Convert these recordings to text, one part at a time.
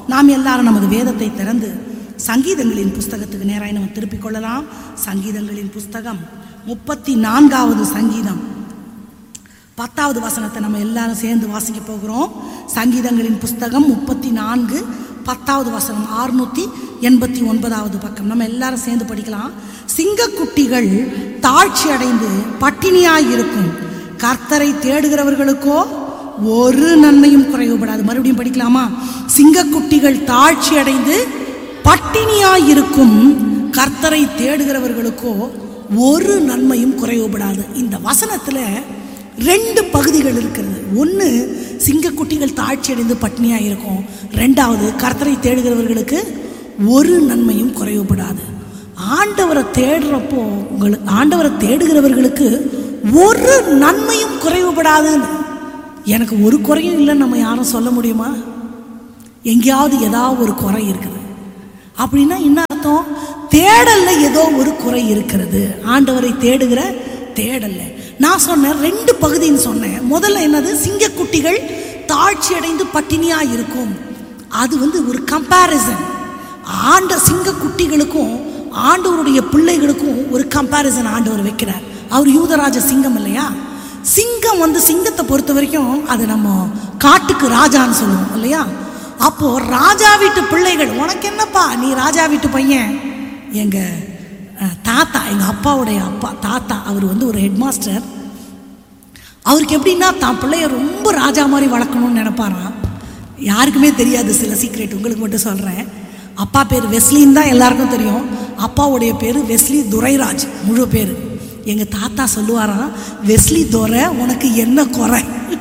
நாம் எல்லாரும் நமது வேதத்தை திறந்து சங்கீதங்களின் புஸ்தகத்துக்கு நேராக நம்ம திருப்பிக் கொள்ளலாம் சங்கீதங்களின் புஸ்தகம் முப்பத்தி நான்காவது சங்கீதம் பத்தாவது வசனத்தை நம்ம எல்லாரும் சேர்ந்து வாசிக்க போகிறோம் சங்கீதங்களின் புஸ்தகம் முப்பத்தி நான்கு பத்தாவது வசனம் ஆறுநூற்றி எண்பத்தி ஒன்பதாவது பக்கம் நம்ம எல்லாரும் சேர்ந்து படிக்கலாம் சிங்கக்குட்டிகள் தாழ்ச்சி அடைந்து பட்டினியாய் இருக்கும் கர்த்தரை தேடுகிறவர்களுக்கோ ஒரு நன்மையும் குறைவுபடாது மறுபடியும் படிக்கலாமா சிங்கக்குட்டிகள் தாழ்ச்சி அடைந்து பட்டினியாய் இருக்கும் கர்த்தரை தேடுகிறவர்களுக்கோ ஒரு நன்மையும் குறைவுபடாது இந்த வசனத்துல ரெண்டு பகுதிகள் இருக்கிறது ஒன்று சிங்கக்குட்டிகள் தாழ்ச்சி அடைந்து பட்னியாக இருக்கும் ரெண்டாவது கர்த்தரை தேடுகிறவர்களுக்கு ஒரு நன்மையும் குறைவுபடாது ஆண்டவரை தேடுறப்போ உங்களுக்கு ஆண்டவரை தேடுகிறவர்களுக்கு ஒரு நன்மையும் குறைவுபடாதுன்னு எனக்கு ஒரு குறையும் இல்லைன்னு நம்ம யாரும் சொல்ல முடியுமா எங்கேயாவது ஏதாவது ஒரு குறை இருக்குது அப்படின்னா என்ன அர்த்தம் தேடல்ல ஏதோ ஒரு குறை இருக்கிறது ஆண்டவரை தேடுகிற தேடல்ல நான் சொன்னேன் ரெண்டு பகுதின்னு சொன்னேன் முதல்ல என்னது சிங்கக்குட்டிகள் தாழ்ச்சி அடைந்து பட்டினியா இருக்கும் அது வந்து ஒரு கம்பேரிசன் ஆண்ட சிங்கக்குட்டிகளுக்கும் ஆண்டவருடைய பிள்ளைகளுக்கும் ஒரு கம்பேரிசன் ஆண்டவர் வைக்கிறார் அவர் யூதராஜ சிங்கம் இல்லையா சிங்கம் வந்து சிங்கத்தை பொறுத்த வரைக்கும் அது நம்ம காட்டுக்கு ராஜான்னு சொல்லுவோம் இல்லையா அப்போ ராஜா வீட்டு பிள்ளைகள் உனக்கு என்னப்பா நீ ராஜா வீட்டு பையன் எங்க அஹ், தாத்தா எங்க அப்பாவுடைய அப்பா தாத்தா அவர் வந்து ஒரு ஹெட் மாஸ்டர் அவருக்கு எப்படின்னா தான் பிள்ளைய ரொம்ப ராஜா மாதிரி வளர்க்கணும்னு நினைப்பாராம் யாருக்குமே தெரியாது சில சீக்ரெட் உங்களுக்கு மட்டும் சொல்கிறேன் அப்பா பேர் வெஸ்லின்னு தான் எல்லாருக்கும் தெரியும் அப்பாவுடைய பேர் வெஸ்லி துரைராஜ் முழு பேர் எங்கள் தாத்தா சொல்லுவாராம் வெஸ்லி துரை உனக்கு என்ன குறை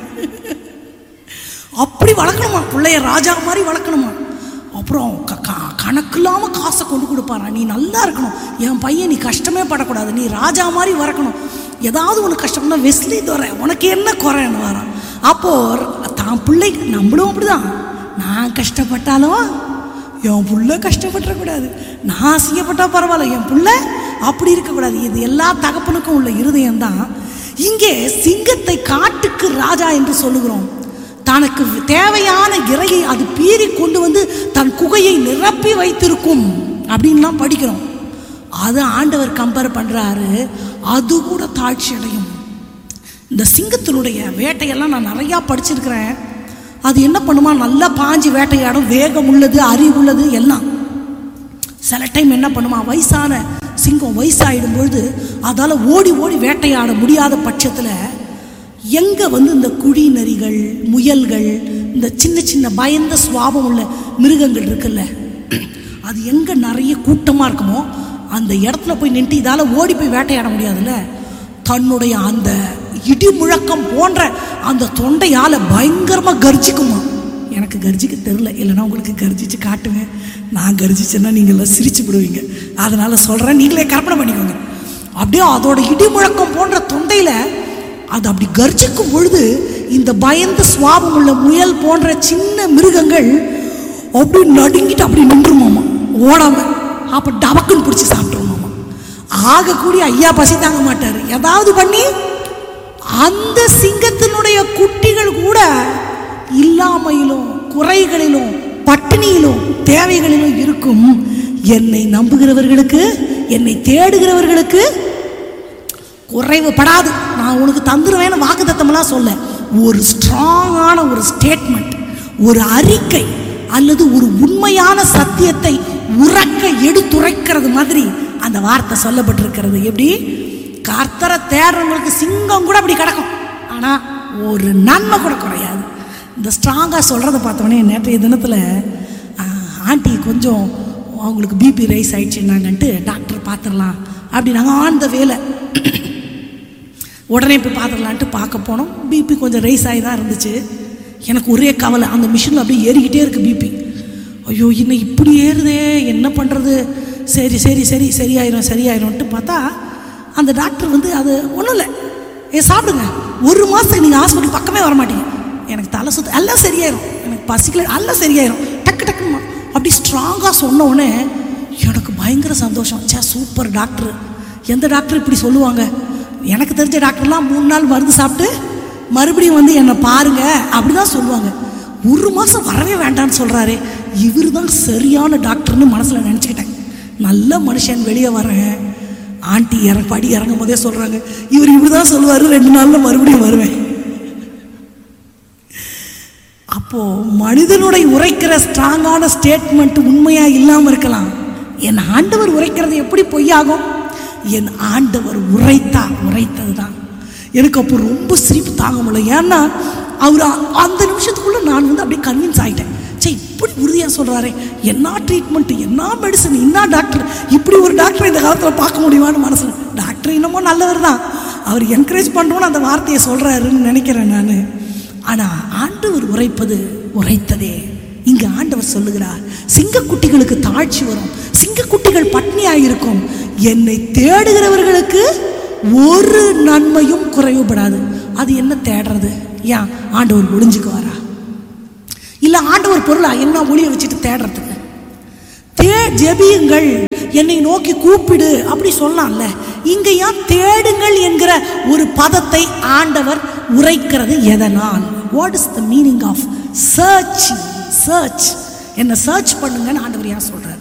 அப்படி வளர்க்கணுமா பிள்ளைய ராஜா மாதிரி வளர்க்கணுமா அப்புறம் க- க- கணக்கில்லாம காசை கொண்டு கொடுப்பாரா நீ நல்லா இருக்கணும் என் பையன் நீ கஷ்டமே படக்கூடாது நீ ராஜா மாதிரி வளர்க்கணும் ஏதாவது உனக்கு கஷ்டம்னா வெஸ்லி துறை உனக்கு என்ன குறைன்னு வரான் அப்போ தான் பிள்ளைக்கு நம்மளும் அப்படிதான் நான் கஷ்டப்பட்டாலும் என் புள்ள கஷ்டப்பட்டுறக்கூடாது நான் அசிங்கப்பட்டா பரவாயில்ல என் புள்ள அப்படி இருக்கக்கூடாது இது எல்லா தகப்பனுக்கும் உள்ள இருதயம் தான் இங்கே சிங்கத்தை காட்டுக்கு ராஜா என்று சொல்லுகிறோம் தனக்கு தேவையான இறையை அது பீறி கொண்டு வந்து தன் குகையை நிரப்பி வைத்திருக்கும் அப்படின்லாம் படிக்கிறோம் அது ஆண்டவர் கம்பேர் பண்றாரு அது கூட தாழ்ச்சி அடையும் இந்த சிங்கத்தினுடைய வேட்டையெல்லாம் நான் நிறையா படிச்சிருக்கிறேன் அது என்ன பண்ணுமா நல்லா பாஞ்சு வேட்டையாடும் வேகம் உள்ளது அறிவு உள்ளது எல்லாம் சில டைம் என்ன பண்ணுமா வயசான சிங்கம் வயசாயிடும் பொழுது அதால் ஓடி ஓடி வேட்டையாட முடியாத பட்சத்தில் எங்கே வந்து இந்த குழி நரிகள் முயல்கள் இந்த சின்ன சின்ன பயந்த சுவாபம் உள்ள மிருகங்கள் இருக்குல்ல அது எங்கே நிறைய கூட்டமாக இருக்குமோ அந்த இடத்துல போய் நின்று இதால் ஓடி போய் வேட்டையாட முடியாதுல்ல தன்னுடைய அந்த இடி முழக்கம் போன்ற அந்த தொண்டையால் பயங்கரமாக கர்ஜிக்குமா எனக்கு கர்ஜிக்க தெரில இல்லைன்னா உங்களுக்கு கர்ஜிச்சு காட்டுவேன் நான் கர்ஜிச்சேன்னா நீங்கள் எல்லாம் சிரிச்சு விடுவீங்க அதனால சொல்கிறேன் நீங்களே கற்பனை பண்ணிக்கோங்க அப்படியே அதோட இடி முழக்கம் போன்ற தொண்டையில் அது அப்படி கர்ஜிக்கும் பொழுது இந்த பயந்த சுவாபம் உள்ள முயல் போன்ற சின்ன மிருகங்கள் அப்படி நடுங்கிட்டு அப்படி நின்றுமாமா ஓடாம அப்போ டபக்குன்னு பிடிச்சி சாப்பிட்ருமாமா ஆகக்கூடிய ஐயா பசி தாங்க மாட்டார் ஏதாவது பண்ணி அந்த சிங்கத்தினுடைய குட்டிகள் கூட இல்லாமையிலும் குறைகளிலும் பட்டினியிலும் தேவைகளிலும் இருக்கும் என்னை நம்புகிறவர்களுக்கு என்னை தேடுகிறவர்களுக்கு குறைவுபடாது நான் உனக்கு தந்துருவேன்னு வாக்குத்தத்தமெல்லாம் சொல்ல ஒரு ஸ்ட்ராங்கான ஒரு ஸ்டேட்மெண்ட் ஒரு அறிக்கை அல்லது ஒரு உண்மையான சத்தியத்தை உறக்க எடுத்துரைக்கிறது மாதிரி அந்த வார்த்தை சொல்லப்பட்டிருக்கிறது எப்படி கர்த்தரை தேடுறவங்களுக்கு சிங்கம் கூட அப்படி கிடக்கும் ஆனால் ஒரு நன்மை கூட குறையாது இந்த ஸ்ட்ராங்காக சொல்கிறத பார்த்தோன்னே நேற்றைய தினத்தில் ஆண்டி கொஞ்சம் அவங்களுக்கு பிபி ரைஸ் ஆயிடுச்சுன்னாங்கன்ட்டு டாக்டர் பார்த்துடலாம் அப்படின்னாங்க ஆன் த வேலை உடனே போய் பார்த்துடலான்ட்டு பார்க்க போனோம் பிபி கொஞ்சம் ரைஸ் ஆகி தான் இருந்துச்சு எனக்கு ஒரே கவலை அந்த மிஷினில் அப்படியே ஏறிக்கிட்டே இருக்குது பிபி ஐயோ இன்னும் இப்படி ஏறுதே என்ன பண்ணுறது சரி சரி சரி சரியாயிரும் சரியாயிரும்ன்ட்டு பார்த்தா அந்த டாக்டர் வந்து அது ஒன்றும் இல்லை ஏ சாப்பிடுங்க ஒரு மாதத்துக்கு நீங்கள் ஹாஸ்பிட்டல் பக்கமே வர மாட்டீங்க எனக்கு தலை சுத்து எல்லாம் சரியாயிரும் எனக்கு பசிக்கல எல்லாம் சரியாயிரும் டக்கு டக்குன்னு அப்படி ஸ்ட்ராங்காக சொன்ன உடனே எனக்கு பயங்கர சந்தோஷம் சே சூப்பர் டாக்டர் எந்த டாக்டர் இப்படி சொல்லுவாங்க எனக்கு தெரிஞ்ச டாக்டர்லாம் மூணு நாள் மருந்து சாப்பிட்டு மறுபடியும் வந்து என்னை பாருங்க அப்படி தான் சொல்லுவாங்க ஒரு மாதம் வரவே வேண்டாம்னு சொல்கிறாரு இவர் தான் சரியான டாக்டர்னு மனசில் நினச்சிக்கிட்டேன் நல்ல மனுஷன் வெளியே வரேன் ஆண்டி இறங்க படி இறங்கும் போதே சொல்கிறாங்க இவர் இப்படி தான் சொல்லுவார் ரெண்டு நாளில் மறுபடியும் வருவேன் அப்போ மனிதனுடைய உரைக்கிற ஸ்ட்ராங்கான ஸ்டேட்மெண்ட் உண்மையா இல்லாம இருக்கலாம் என் ஆண்டவர் உரைக்கிறது எப்படி பொய்யாகும் என் ஆண்டவர் உரைத்தா உரைத்தது தான் எனக்கு அப்போ ரொம்ப சிரிப்பு தாங்க முடியல ஏன்னா அவர் அ- அந்த நிமிஷத்துக்குள்ள நான் வந்து அப்படியே கன்வின்ஸ் ஆயிட்டேன் சே இப்படி உறுதியா சொல்றாரே என்ன ட்ரீட்மெண்ட் என்ன மெடிசன் என்ன டாக்டர் இப்படி ஒரு டாக்டர் இந்த காலத்தில் பார்க்க முடியுமான்னு மனசுல டாக்டர் என்னமோ நல்லவர் தான் அவர் என்கரேஜ் பண்ணுறோன்னு அந்த வார்த்தையை சொல்றாருன்னு நினைக்கிறேன் நான் ஆனா ஆண்டவர் உரைப்பது உரைத்ததே இங்க ஆண்டவர் சொல்லுகிறார் சிங்கக்குட்டிகளுக்கு தாழ்ச்சி வரும் சிங்கக்குட்டிகள் பட்னியாக இருக்கும் என்னை தேடுகிறவர்களுக்கு ஒரு நன்மையும் குறைவுபடாது அது என்ன தேடுறது ஏன் ஆண்டவர் ஒளிஞ்சுக்குவாரா இல்ல ஆண்டவர் பொருளா என்ன ஒளிய வச்சுட்டு தேடுறதுக்கு தே ஜெபியுங்கள் என்னை நோக்கி கூப்பிடு அப்படி சொல்லலாம்ல இங்க ஏன் தேடுங்கள் என்கிற ஒரு பதத்தை ஆண்டவர் உரைக்கிறது எதனால் what is the meaning of search search என்ன சர்ச் பண்ணுங்கன்னு ஆண்டவர் ஏன் சொல்றாரு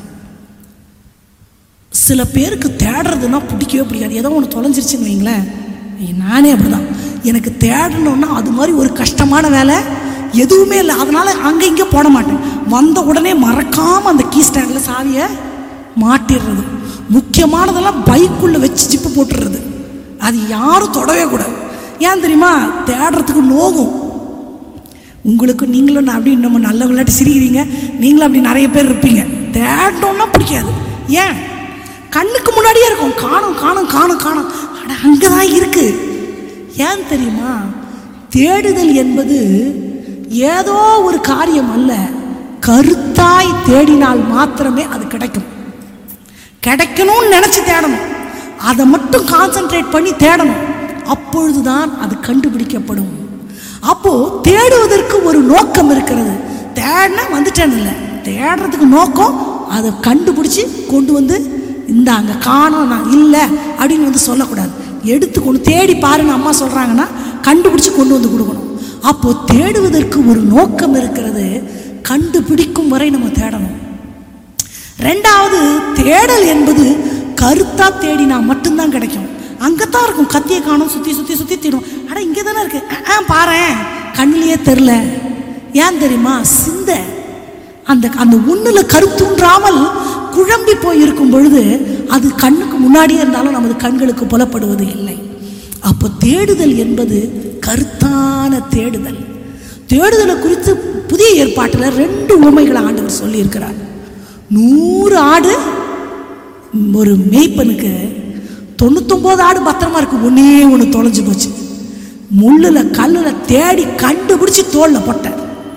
சில பேருக்கு தேடுறதுன்னா பிடிக்கவே பிடிக்காது ஏதோ ஒன்று தொலைஞ்சிருச்சுன்னு வைங்களேன் நானே அப்படிதான் எனக்கு தேடணும்னா அது மாதிரி ஒரு கஷ்டமான வேலை எதுவுமே இல்லை அதனால அங்கே இங்கே போட மாட்டேன் வந்த உடனே மறக்காம அந்த கீ ஸ்டாண்டில் சாவியை மாட்டிடுறது முக்கியமானதெல்லாம் பைக்குள்ளே வச்சு ஜிப்பு போட்டுடுறது அது யாரும் தொடவே கூடாது ஏன் தெரியுமா தேடுறதுக்கு நோகும் உங்களுக்கு நீங்களும் நான் அப்படி நம்ம நல்ல விளையாட்டு சிரிக்கிறீங்க நீங்களும் அப்படி நிறைய பேர் இருப்பீங்க தேடணும்னா பிடிக்காது ஏன் கண்ணுக்கு முன்னாடியே இருக்கும் காணும் காணும் காணும் காணும் அட அங்கே தான் இருக்கு ஏன் தெரியுமா தேடுதல் என்பது ஏதோ ஒரு காரியம் அல்ல கருத்தாய் தேடினால் மாத்திரமே அது கிடைக்கும் கிடைக்கணும்னு நினைச்சு தேடணும் அதை மட்டும் கான்சென்ட்ரேட் பண்ணி தேடணும் அப்பொழுதுதான் அது கண்டுபிடிக்கப்படும் அப்போ தேடுவதற்கு ஒரு நோக்கம் இருக்கிறது தேடினா வந்துட்டேன்னு இல்லை தேடுறதுக்கு நோக்கம் அதை கண்டுபிடிச்சி கொண்டு வந்து இந்தாங்க காணோம் நான் இல்லை அப்படின்னு வந்து சொல்லக்கூடாது எடுத்து கொண்டு தேடி பாருன்னு அம்மா சொல்கிறாங்கன்னா கண்டுபிடிச்சி கொண்டு வந்து கொடுக்கணும் அப்போ தேடுவதற்கு ஒரு நோக்கம் இருக்கிறது கண்டுபிடிக்கும் வரை நம்ம தேடணும் ரெண்டாவது தேடல் என்பது கருத்தா தேடினா மட்டும்தான் கிடைக்கும் அங்கதான் இருக்கும் கத்தியை காணும் சுத்தி சுத்தி சுத்தி தேடும் அட இங்கே தானே இருக்கு அஹ், ஆ பாரேன் கண்ணிலேயே தெரில ஏன் தெரியுமா சிந்தை அந்த அந்த ஒண்ணுல கருத்துன்றாமல் குழம்பி போய் இருக்கும் பொழுது அது கண்ணுக்கு முன்னாடியே இருந்தாலும் நமது கண்களுக்கு புலப்படுவது இல்லை அப்போ தேடுதல் என்பது கருத்தான தேடுதல் தேடுதலை குறித்து புதிய ஏற்பாட்டில் ரெண்டு உண்மைகளை ஆண்டவர் சொல்லியிருக்கிறார் நூறு ஆடு ஒரு மேய்ப்பனுக்கு தொண்ணூத்தொம்பது ஆடு பத்திரமா இருக்கு ஒன்னே ஒன்று தொலைஞ்சு போச்சு முள்ளில் கல்லில் தேடி கண்டுபிடிச்சு தோளில் போட்டார்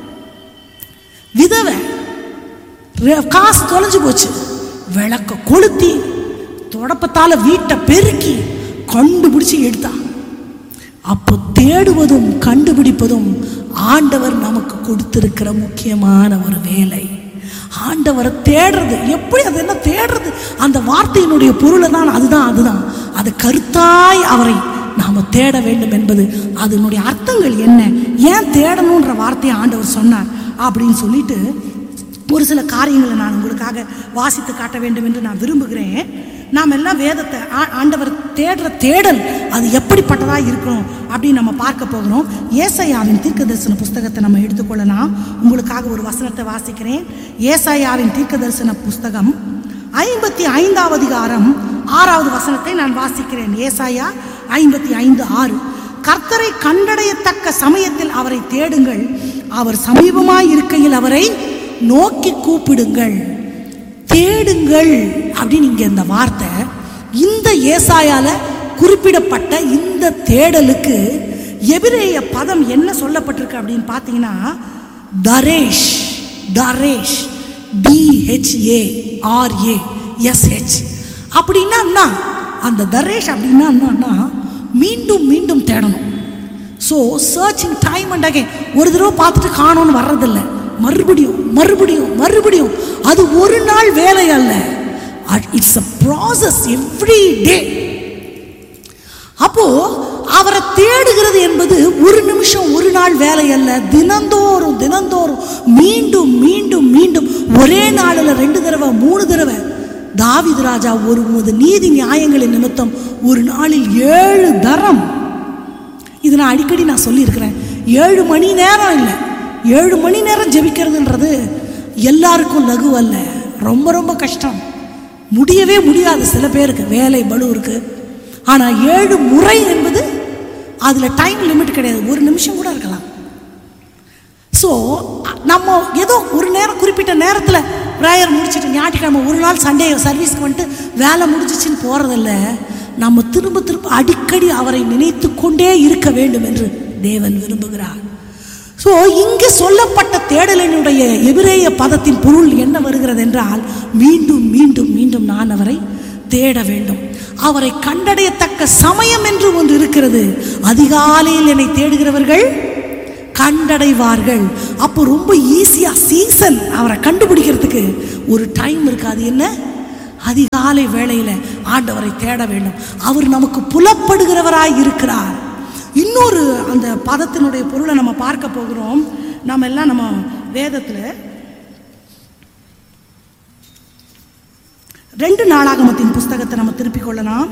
விதவை ரெ- காசு தொலைஞ்சு போச்சு விளக்க கொளுத்தி தொடப்பத்தால வீட்டை பெருக்கி கண்டுபிடிச்சு எடுத்தா அப்போ தேடுவதும் கண்டுபிடிப்பதும் ஆண்டவர் நமக்கு கொடுத்திருக்கிற முக்கியமான ஒரு வேலை ஆண்டவரை தேடுறது எப்படி அது என்ன தேடுறது அந்த வார்த்தையினுடைய பொருளை தான் அதுதான் அதுதான் அது கருத்தாய் அவரை நாம தேட வேண்டும் என்பது அதனுடைய அர்த்தங்கள் என்ன ஏன் தேடணுன்ற வார்த்தையை ஆண்டவர் சொன்னார் அப்படின்னு சொல்லிட்டு ஒரு சில காரியங்களை நான் உங்களுக்காக வாசித்து காட்ட வேண்டும் என்று நான் விரும்புகிறேன் நாம் எல்லாம் வேதத்தை ஆ- ஆண்டவர் தேடுற தேடல் அது எப்படிப்பட்டதா இருக்கணும் அப்படின்னு நம்ம பார்க்க போகிறோம் ஏசாயாவின் தீர்க்கதரிசன புஸ்தகத்தை நம்ம எடுத்துக்கொள்ளலாம் உங்களுக்காக ஒரு வசனத்தை வாசிக்கிறேன் ஏசாயாவின் தீர்க்கதரிசன புஸ்தகம் ஐம்பத்தி ஐந்தாவது அதிகாரம் ஆறாவது வசனத்தை நான் வாசிக்கிறேன் ஏசாயா ஐம்பத்தி ஐந்து ஆறு கர்த்தரை கண்டடையத்தக்க சமயத்தில் அவரை தேடுங்கள் அவர் சமீபமாய் இருக்கையில் அவரை நோக்கி கூப்பிடுங்கள் தேடுங்கள் அப்படின்னு இங்க இந்த வார்த்தை இந்த ஏசாயால குறிப்பிடப்பட்ட இந்த தேடலுக்கு எபிரேய பதம் என்ன சொல்லப்பட்டிருக்கு அப்படின்னு பார்த்தீங்கன்னா தரேஷ் தரேஷ் டிஹெச்ஏ ஆர்ஏ எஸ்ஹெச் அப்படின்னா என்ன? அந்த தரேஷ் அப்படின்னா என்னன்னா மீண்டும் மீண்டும் தேடணும் so searching time and again ஒரு தடவை பார்த்துட்டு காணோன்னு வர்றதில்ல மறுபடியும் மறுபடியும் மறுபடியும் அது ஒரு நாள் வேலை அல்ல it's a process every day அப்போ அவரை தேடுகிறது என்பது ஒரு நிமிஷம் ஒரு நாள் வேலை அல்ல தினந்தோறும் தினந்தோறும் மீண்டும் மீண்டும் மீண்டும் ஒரே நாளில் ரெண்டு தடவை மூணு தடவை தாவீது ராஜா ஒரு உமது நீதி நியாயங்களின் நிமித்தம் ஒரு நாளில் ஏழு தரம் இது நான் அடிக்கடி நான் சொல்லியிருக்கிறேன் ஏழு மணி நேரம் இல்லை ஏழு மணி நேரம் ஜெபிக்கிறதுன்றது எல்லாருக்கும் லகு அல்ல ரொம்ப ரொம்ப கஷ்டம் முடியவே முடியாது சில பேருக்கு வேலை பளு இருக்கு ஆனால் ஏழு முறை என்பது அதில் டைம் லிமிட் கிடையாது ஒரு நிமிஷம் கூட இருக்கலாம் ஸோ நம்ம ஏதோ ஒரு நேரம் குறிப்பிட்ட நேரத்தில் ப்ரேயர் முடிச்சுட்டு ஞாயிற்றுக்கிழமை ஒரு நாள் சண்டே சர்வீஸ்க்கு வந்துட்டு வேலை முடிஞ்சிச்சின்னு போகிறதில்ல நம்ம திரும்ப திரும்ப அடிக்கடி அவரை நினைத்து கொண்டே இருக்க வேண்டும் என்று தேவன் விரும்புகிறார் ஸோ இங்கு சொல்லப்பட்ட தேடலினுடைய எபிரேய பதத்தின் பொருள் என்ன வருகிறது என்றால் மீண்டும் மீண்டும் மீண்டும் நான் அவரை தேட வேண்டும் அவரை கண்டடையத்தக்க சமயம் என்று ஒன்று இருக்கிறது அதிகாலையில் என்னை தேடுகிறவர்கள் கண்டடைவார்கள் அப்போ ரொம்ப ஈஸியா சீசன் அவரை கண்டுபிடிக்கிறதுக்கு ஒரு டைம் இருக்கு அது என்ன அதிகாலை வேளையில ஆண்டவரை தேட வேண்டும் அவர் நமக்கு புலப்படுகிறவராய் இருக்கிறார் இன்னொரு அந்த பதத்தினுடைய பொருளை நம்ம பார்க்க போகிறோம் நம்ம எல்லாம் நம்ம வேதத்துல ரெண்டு நாளாகமத்தின் புஸ்தகத்தை நம்ம திருப்பிக் கொள்ளலாம்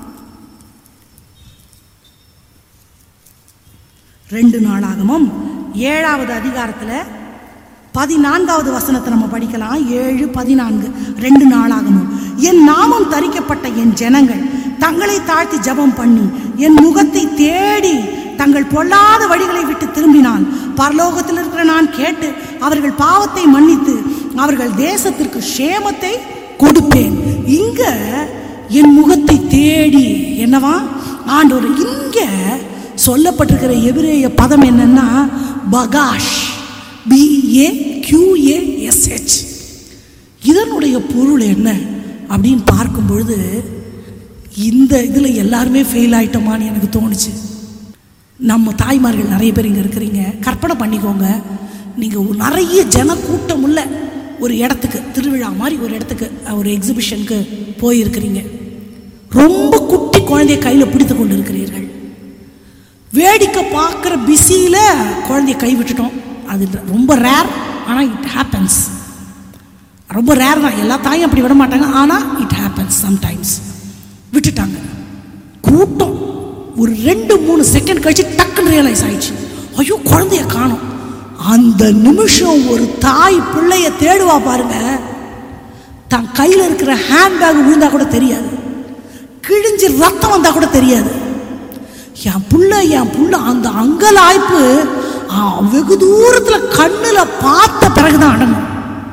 ரெண்டு நாளாகமும் ஏழாவது அதிகாரத்தில் பதினான்காவது வசனத்தை நம்ம படிக்கலாம் ஏழு பதினான்கு ரெண்டு நாளாகமும் என் நாமம் தரிக்கப்பட்ட என் ஜனங்கள் தங்களை தாழ்த்தி ஜெபம் பண்ணி என் முகத்தை தேடி தங்கள் பொல்லாத வழிகளை விட்டு திரும்பினால் பரலோகத்தில் இருக்கிற நான் கேட்டு அவர்கள் பாவத்தை மன்னித்து அவர்கள் தேசத்திற்கு சேமத்தை கொடுப்பேன் இங்க என் முகத்தை தேடி என்னவா ஆண்டவர் இங்க சொல்லப்பட்டிருக்கிற எபிரேய பதம் என்னன்னா பகாஷ் பிஏ கியூஏஎஸ்ஹெச் இதனுடைய பொருள் என்ன அப்படின்னு பார்க்கும் பொழுது இந்த இதில் எல்லாருமே ஃபெயில் ஆயிட்டோமான்னு எனக்கு தோணுச்சு நம்ம தாய்மார்கள் நிறைய பேர் இங்கே இருக்கிறீங்க கற்பனை பண்ணிக்கோங்க நீங்கள் நிறைய ஜன கூட்டம் உள்ள ஒரு இடத்துக்கு திருவிழா மாதிரி ஒரு இடத்துக்கு ஒரு எக்ஸிபிஷனுக்கு போயிருக்கிறீங்க ரொம்ப குட்டி குழந்தைய கையில் பிடித்து கொண்டு இருக்கிறீர்கள் வேடிக்கை பார்க்குற பிஸியில் குழந்தைய கை விட்டுட்டோம் அது ரொம்ப ரேர் ஆனால் இட் ஹேப்பன்ஸ் ரொம்ப ரேர் தான் எல்லா தாயும் அப்படி விட மாட்டாங்க ஆனால் இட் ஹேப்பன்ஸ் சம்டைம்ஸ் விட்டுட்டாங்க கூட்டம் ஒரு ரெண்டு மூணு செகண்ட் கழிச்சு டக்குன்னு ரியலைஸ் ஆயிடுச்சு ஐயோ குழந்தைய காணோம் அந்த நிமிஷம் ஒரு தாய் பிள்ளைய தேடுவா பாருங்க தன் கையில் இருக்கிற ஹேண்ட்பேக் விழுந்தா கூட தெரியாது கிழிஞ்சு ரத்தம் வந்தா கூட தெரியாது என் புள்ள என் புள்ள அந்த அங்கலாய்ப்பு ஆ, வெகு தூரத்துல கண்ணுல பார்த்த பிறகுதான் அடங்கும்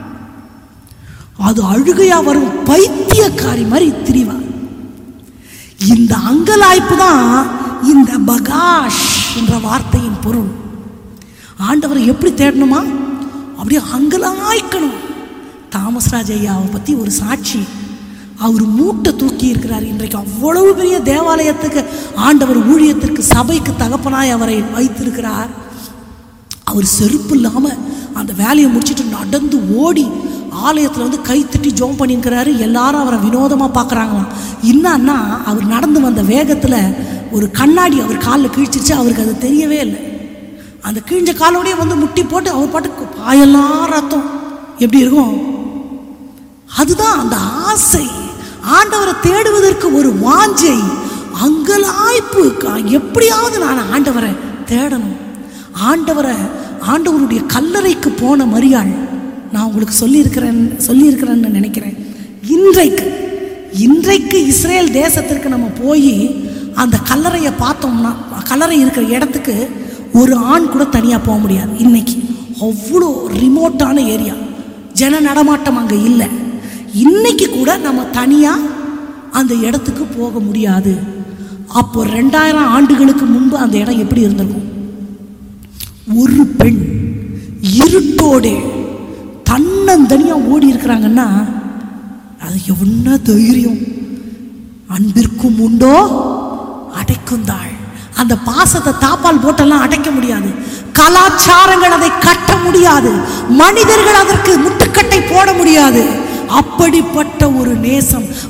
அது அழுகையா வரும் பைத்தியக்காரி மாதிரி திரிவா இந்த அங்கலாய்ப்பு தான் இந்த பகாஷ் என்ற வார்த்தையின் பொருள் ஆண்டவரை எப்படி தேடணுமா அப்படியே அங்கலாய்க்கணும் தாமஸ் ராஜ் ஐயாவை பற்றி ஒரு சாட்சி அவர் மூட்டை தூக்கி இருக்கிறார் இன்றைக்கு அவ்வளவு பெரிய தேவாலயத்துக்கு ஆண்டவர் ஊழியத்திற்கு சபைக்கு தகப்பனாய் அவரை வைத்திருக்கிறார் அவர் செருப்பு இல்லாமல் அந்த வேலையை முடிச்சுட்டு நடந்து ஓடி ஆலயத்தில் வந்து கை தட்டி ஜோம் பண்ணியிருக்கிறாரு எல்லாரும் அவரை வினோதமாக பார்க்குறாங்களாம் என்னன்னா அவர் நடந்து வந்த வேகத்தில் ஒரு கண்ணாடி அவர் காலில் கிழிச்சிருச்சு அவருக்கு அது தெரியவே இல்லை அந்த கிழிஞ்ச காலோடயே வந்து முட்டி போட்டு அவர் பாட்டுக்கு பாயெல்லாம் ரத்தம் எப்படி இருக்கும் அதுதான் அந்த ஆசை ஆண்டவரை தேடுவதற்கு ஒரு வாஞ்சை அங்கலாய்ப்பு க- எப்படியாவது நான் ஆண்டவரை தேடணும் ஆண்டவரை ஆண்டவருடைய கல்லறைக்கு போன மரியாள் நான் உங்களுக்கு சொல்லியிருக்கிறேன் சொல்லியிருக்கிறேன்னு நினைக்கிறேன் இன்றைக்கு இன்றைக்கு இஸ்ரேல் தேசத்திற்கு நம்ம போய் அந்த கல்லறையை பார்த்தோம்னா கல்லறை இருக்கிற இடத்துக்கு ஒரு ஆண் கூட தனியாக போக முடியாது இன்னைக்கு அவ்வளோ ரிமோட்டான ஏரியா ஜன நடமாட்டம் அங்கே இல்லை இன்னைக்கு கூட நம்ம தனியாக அந்த இடத்துக்கு போக முடியாது அப்போ ரெண்டாயிரம் ஆண்டுகளுக்கு முன்பு அந்த இடம் எப்படி இருந்திருக்கும் ஒரு பெண் இருட்டோடே தன்னந்தனியா ஓடி இருக்கிறாங்கன்னா அது என்ன தைரியம் அன்பிற்கும் உண்டோ அடைக்கும் தாள் அந்த பாசத்தை தாப்பால் போட்டெல்லாம் அடைக்க முடியாது கலாச்சாரங்கள் அதை கட்ட முடியாது மனிதர்கள் அதற்கு முட்டுக்கட்டை போட முடியாது அப்படிப்பட்ட ஒரு நேசம்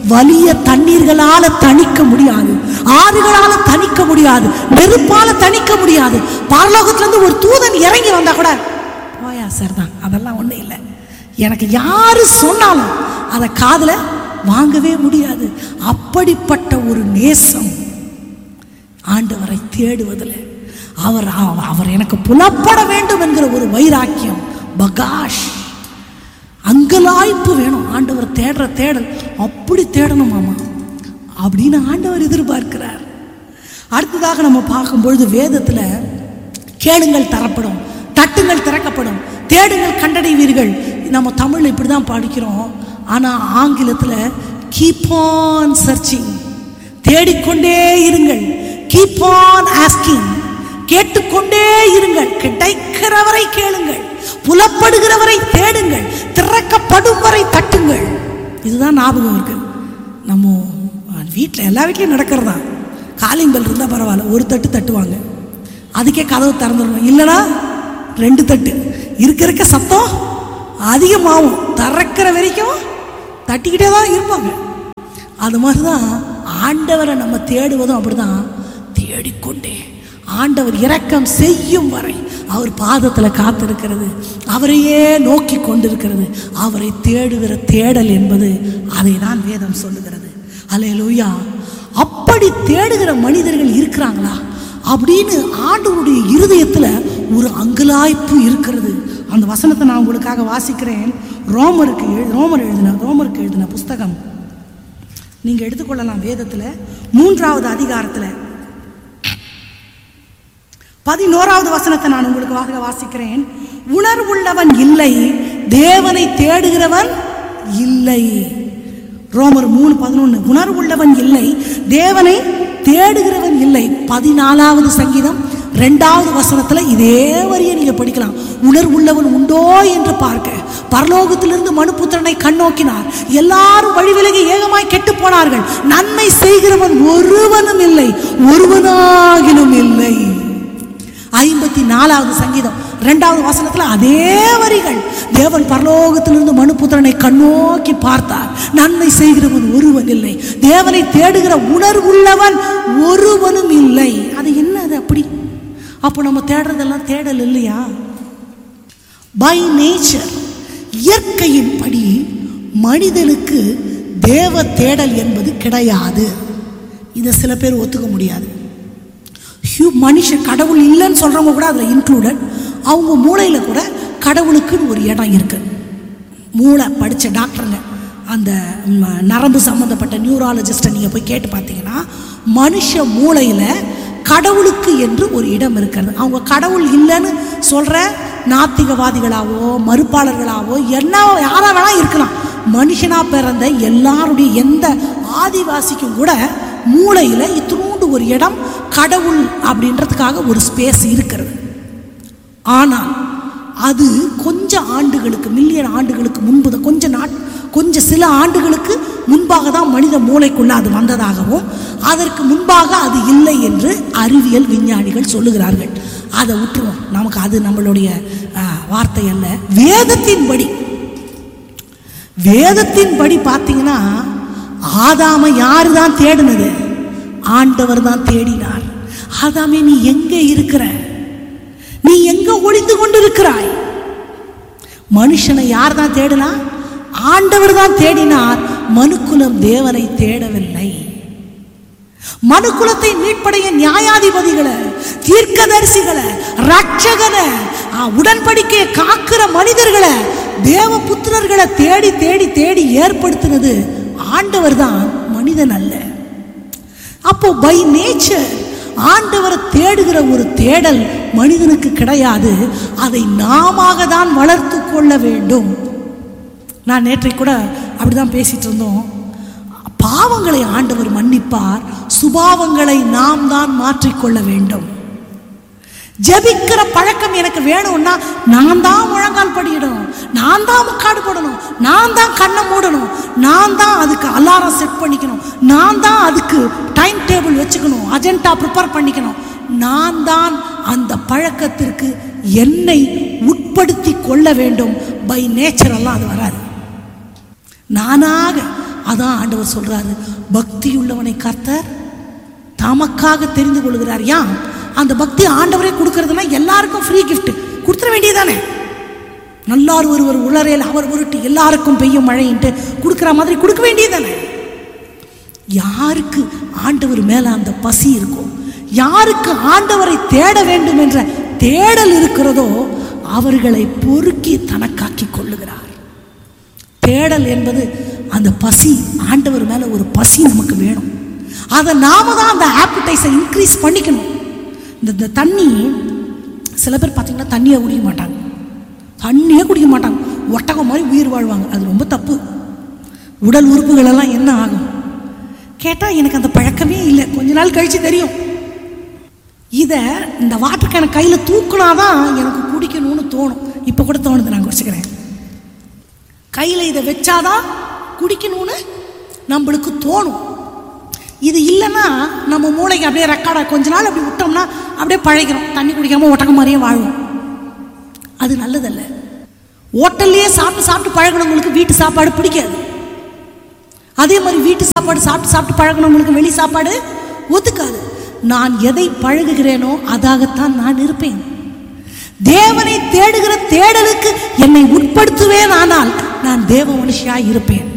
வலிய தண்ணீர்களால தணிக்க முடியாது ஆறுகளால தணிக்க முடியாது நெருப்பால தணிக்க முடியாது பரலோகத்துல இருந்து ஒரு தூதன் இறங்கி வந்தா கூட போயா சார் தான் அதெல்லாம் ஒண்ணும் இல்லை எனக்கு யாரு சொன்னாலும் அதை காதுல வாங்கவே முடியாது அப்படிப்பட்ட ஒரு நேசம் ஆண்டவரை தேடுவதில் அவர் அவ- அவர் எனக்கு புலப்பட வேண்டும் என்கிற ஒரு வைராக்கியம் பகாஷ் அங்கலாய்ப்பு வேணும் ஆண்டவர் தேடுற தேடல் அப்படி தேடணும் மாமா அப்படின்னு ஆண்டவர் எதிர்பார்க்கிறார் அடுத்ததாக நம்ம பார்க்கும் பொழுது வேதத்தில் கேளுங்கள் தரப்படும் தட்டுங்கள் திறக்கப்படும் தேடுங்கள் கண்டடைவீர்கள் நம்ம தமிழ் இப்படி தான் படிக்கிறோம் ஆனால் ஆங்கிலத்தில் கீப் ஆன் சர்ச்சிங் தேடிக்கொண்டே இருங்கள் கீப் ஆன் ஆஸ்கிங் கேட்டுக்கொண்டே இருங்கள் கிடைக்கிறவரை கேளுங்கள் புலப்படுகிறவரை தேடுங்கள் திறக்கப்படும் வரை தட்டுங்கள் இதுதான் ஞாபகம் இருக்கு நம்ம வீட்டில் எல்லா வீட்லையும் நடக்கிறதா காலிங் பெல் இருந்தால் பரவாயில்ல ஒரு தட்டு தட்டுவாங்க அதுக்கே கதவு திறந்துடணும் இல்லைனா ரெண்டு தட்டு இருக்க இருக்க சத்தம் அதிகமாகும் திறக்கிற வரைக்கும் தட்டிக்கிட்டே தான் இருப்பாங்க அது மாதிரி தான் ஆண்டவரை நம்ம தேடுவதும் அப்படிதான் தேடிக்கொண்டே ஆண்டவர் இரக்கம் செய்யும் வரை அவர் பாதத்தில் காத்திருக்கிறது அவரையே நோக்கி கொண்டிருக்கிறது அவரை தேடுகிற தேடல் என்பது அதை தான் வேதம் சொல்லுகிறது அல்லேலூயா அப்படி தேடுகிற மனிதர்கள் இருக்கிறாங்களா அப்படின்னு ஆண்டவருடைய இருதயத்தில் ஒரு அங்கலாய்ப்பு இருக்கிறது அந்த வசனத்தை நான் உங்களுக்காக வாசிக்கிறேன் ரோமருக்கு எழு- ரோமர் எழுதின ரோமருக்கு எழுதின புஸ்தகம் நீங்க எடுத்துக்கொள்ளலாம் வேதத்துல மூன்றாவது அதிகாரத்துல பதினோராவது வசனத்தை நான் உங்களுக்கு வாக வாசிக்கிறேன் உணர்வுள்ளவன் இல்லை தேவனை தேடுகிறவன் இல்லை ரோமர் மூணு பதினொன்று உணர்வுள்ளவன் இல்லை தேவனை தேடுகிறவன் இல்லை பதினாலாவது சங்கீதம் ரெண்டாவது வசனத்துல இதே வரியை நீங்க படிக்கலாம் உணர்வுள்ளவன் உண்டோ என்று பார்க்க பரலோகத்திலிருந்து மனுபுத்திரனை கண்ணோக்கினார் எல்லாரும் வழி விலகி ஏகமாய் கெட்டு போனார்கள் நன்மை செய்கிறவன் ஒருவனும் இல்லை ஒருவனாகிலும் இல்லை ஐம்பத்தி நாலாவது சங்கீதம் இரண்டாவது வசனத்துல அதே வரிகள் தேவன் பரலோகத்திலிருந்து மனுபுத்திரனை கண்ணோக்கி பார்த்தார் நன்மை செய்கிறவன் ஒருவன் இல்லை தேவனை தேடுகிற உணர்வுள்ளவன் ஒருவனும் இல்லை அது என்ன அது அப்படி அப்போ நம்ம தேடுறதெல்லாம் தேடல் இல்லையா பை நேச்சர் இயற்கையின்படி மனிதனுக்கு தேவ தேடல் என்பது கிடையாது இதை சில பேர் ஒத்துக்க முடியாது ஹியூ மனுஷன் கடவுள் இல்லைன்னு சொல்கிறவங்க கூட அதில் இன்க்ளூடட் அவங்க மூளையில் கூட கடவுளுக்குன்னு ஒரு இடம் இருக்கு மூளை படித்த டாக்டருங்க அந்த ம், நரம்பு சம்மந்தப்பட்ட நியூராலஜிஸ்ட்டை நீங்கள் போய் கேட்டு பார்த்தீங்கன்னா மனுஷ மூளையில் கடவுளுக்கு என்று ஒரு இடம் இருக்கிறது அவங்க கடவுள் இல்லைன்னு சொல்கிற நாத்திகவாதிகளாவோ மறுப்பாளர்களாவோ என்ன யாரா வேணா இருக்கலாம் மனுஷனா பிறந்த எல்லாருடைய எந்த ஆதிவாசிக்கும் கூட மூளையில் இத்தினூண்டு ஒரு இடம் கடவுள் அப்படின்றதுக்காக ஒரு ஸ்பேஸ் இருக்கிறது ஆனால் அது கொஞ்ச ஆண்டுகளுக்கு மில்லியன் ஆண்டுகளுக்கு முன்பு தான் கொஞ்ச நாட் கொஞ்சம் சில ஆண்டுகளுக்கு முன்பாக தான் மனித மூளைக்குள்ள அது வந்ததாகவும் அதற்கு முன்பாக அது இல்லை என்று அறிவியல் விஞ்ஞானிகள் சொல்லுகிறார்கள் அதை விட்டுருவோம் நமக்கு அது நம்மளுடைய ஆ, வார்த்தை அல்ல வேதத்தின்படி வேதத்தின்படி பார்த்தீங்கன்னா ஆதாம யாரு தான் தேடினது ஆண்டவர் தான் தேடினார் ஆதாமே நீ எங்க இருக்கிற நீ எங்க ஒளிந்து கொண்டிருக்கிறாய் மனுஷனை யார் தான் தேடினா ஆண்டவர் தான் தேடினார் மனுக்குலம் தேவனை தேடவில்லை மனுக்குலத்தை மீட்படைய நியாயாதிபதிகளை தீர்க்கதரிசிகளை ரட்சகனை ஆ, உடன்படிக்கையை காக்கிற மனிதர்களை தேவ புத்திரர்களை தேடி தேடி தேடி ஏற்படுத்தினது ஆண்டவர் தான் மனிதன் அல்ல அப்போ பை நேச்சர் ஆண்டவரை தேடுகிற ஒரு தேடல் மனிதனுக்கு கிடையாது அதை நாம தான் வளர்த்து கொள்ள வேண்டும் நான் நேற்றை கூட அப்படிதான் பேசிட்டு இருந்தோம் பாவங்களை ஆண்டவர் மன்னிப்பார் சுபாவங்களை நாம் தான் மாற்றிக்கொள்ள வேண்டும் ஜெபிக்கிற பழக்கம் எனக்கு வேணும்னா நான் தான் முழங்கால் படியிடணும் நான் தான் முக்காடு போடணும் நான் தான் கண்ணை மூடணும் நான் தான் அதுக்கு அலாரம் செட் பண்ணிக்கணும் நான் தான் அதுக்கு டைம் டேபிள் வச்சுக்கணும் அஜெண்டா ப்ரிப்பேர் பண்ணிக்கணும் நான் தான் அந்த பழக்கத்திற்கு என்னை உட்படுத்தி கொள்ள வேண்டும் பை நேச்சர் எல்லாம் அது வராது நானாக அதான் ஆண்டவர் சொல்றாரு பக்தியுள்ளவனை கர்த்தர் தமக்காக தெரிந்து கொள்கிறார் ஏன் அந்த பக்தி ஆண்டவரே கொடுக்கறதுனா எல்லாருக்கும் ஃப்ரீ gift கொடுத்துட வேண்டியதானே நல்லார் ஒருவர் உளரேல் அவர் உருட்டு எல்லாருக்கும் பெய்யும் மழைன்ட்டு கொடுக்குற மாதிரி கொடுக்க வேண்டியதானே யாருக்கு ஆண்டவர் மேல அந்த பசி இருக்கோ யாருக்கு ஆண்டவரை தேட வேண்டும் என்ற தேடல் இருக்கிறதோ அவர்களை பொறுக்கி தனக்காக்கி கொள்ளுகிறார் தேடல் என்பது அந்த பசி ஆண்டவர் மேல ஒரு பசி நமக்கு வேணும் அதை நாம தான் அந்த ஆப்பிடைஸை இன்க்ரீஸ் பண்ணிக்கணும் இந்த இந்த தண்ணி சில பேர் பார்த்தீங்கன்னா தண்ணியை குடிக்க மாட்டாங்க தண்ணியே குடிக்க மாட்டாங்க ஒட்டகம் மாதிரி உயிர் வாழ்வாங்க அது ரொம்ப தப்பு உடல் உறுப்புகள் எல்லாம் என்ன ஆகும் கேட்டால் எனக்கு அந்த பழக்கமே இல்லை கொஞ்ச நாள் கழிச்சு தெரியும் இதை இந்த வாட்டர் கேனை கையில் தூக்குனாதான் எனக்கு குடிக்கணும்னு தோணும் இப்போ கூட தோணுது நான் குடிச்சுக்கிறேன் கையில் இதை வச்சாதான் குடிக்கணும்னு நம்மளுக்கு தோணும் இது இல்லைன்னா நம்ம மூளைக்கு அப்படியே ரெக்கார்டா கொஞ்ச நாள் அப்படி விட்டோம்னா அப்படியே பழகிறோம் தண்ணி குடிக்காம ஒட்டகம் மாதிரியே வாழ்வோம் அது நல்லதல்ல ஹோட்டல்லையே சாப்பிட்டு சாப்பிட்டு பழகினவங்களுக்கு வீட்டு சாப்பாடு பிடிக்காது அதே மாதிரி வீட்டு சாப்பாடு சாப்பிட்டு சாப்பிட்டு பழகினவங்களுக்கு வெளி சாப்பாடு ஒத்துக்காது நான் எதை பழகுகிறேனோ அதாகத்தான் நான் இருப்பேன் தேவனை தேடுகிற தேடலுக்கு என்னை உட்படுத்துவேன் ஆனால் நான் தேவ மனுஷியாய் இருப்பேன்